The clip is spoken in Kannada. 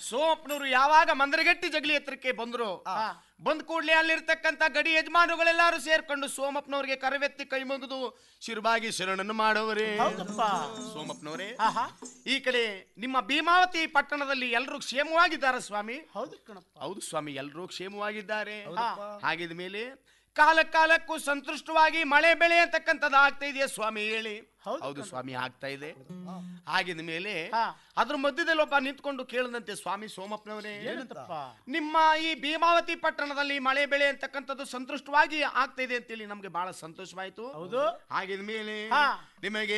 ಸೋಮಪ್ಪನವರು ಯಾವಾಗ ಮಂದರಗಟ್ಟಿ ಜಗಲಿ ಹತ್ರಕ್ಕೆ ಬಂದ್ರು ಬಂದ್ ಕೂಡ್ಲೆ ಅಲ್ಲಿರ್ತಕ್ಕಂತ ಗಡಿ ಯಜಮಾನುಗಳೆಲ್ಲರೂ ಸೇರ್ಕೊಂಡು ಸೋಮಪ್ಪನವರಿಗೆ ಕರವೆತ್ತಿ ಕೈ ಮುಗಿದು ಶಿರುಬಾಗಿ ಶರಣನ್ನು ಮಾಡವರೇ ಹೌದಪ್ಪ ಸೋಮಪ್ಪನವರೇ ಆಹಾ ಈ ಕಡೆ ನಿಮ್ಮ ಭೀಮಾವತಿ ಪಟ್ಟಣದಲ್ಲಿ ಎಲ್ಲರೂ ಕ್ಷೇಮವಾಗಿದ್ದಾರೆ ಸ್ವಾಮಿ ಹೌದು ಕಣಪ್ಪ ಹೌದು ಸ್ವಾಮಿ ಎಲ್ಲರೂ ಕ್ಷೇಮವಾಗಿದ್ದಾರೆ ಹೌದಪ್ಪ. ಹಾಗಿದ ಮೇಲೆ ಕಾಲ ಕಾಲಕ್ಕೂ ಸಂತುಷ್ಟವಾಗಿ ಮಳೆ ಬೆಳೆ ಅಂತಕ್ಕಂಥದ್ದು ಆಗ್ತಾ ಇದೆಯಾ ಸ್ವಾಮಿ ಹೇಳಿ ಹೌದು ಹೌದು ಸ್ವಾಮಿ ಆಗ್ತಾ ಇದೆ ಆಗಿದ ಮೇಲೆ ಹಾ. ಅದ್ರ ಮಧ್ಯದಲ್ಲಿ ಒಬ್ಬ ನಿಂತ್ಕೊಂಡು ಕೇಳದಂತೆ ಸ್ವಾಮಿ ಸೋಮಪ್ಪನವರೇ ಏನಂತಪ್ಪ ನಿಮ್ಮ ಈ ಭೀಮಾವತಿ ಪಟ್ಟಣದಲ್ಲಿ ಮಳೆ ಬೆಳೆ ಅಂತಕ್ಕಂಥದ್ದು ಸಂತುಷ್ಟವಾಗಿ ಆಗ್ತಾ ಇದೆ ಅಂತೇಳಿ ನಮ್ಗೆ ಬಹಳ ಸಂತೋಷವಾಯ್ತು ಹೌದು ಆಗಿದ ಮೇಲೆ ಹಾ. ನಿಮಗೆ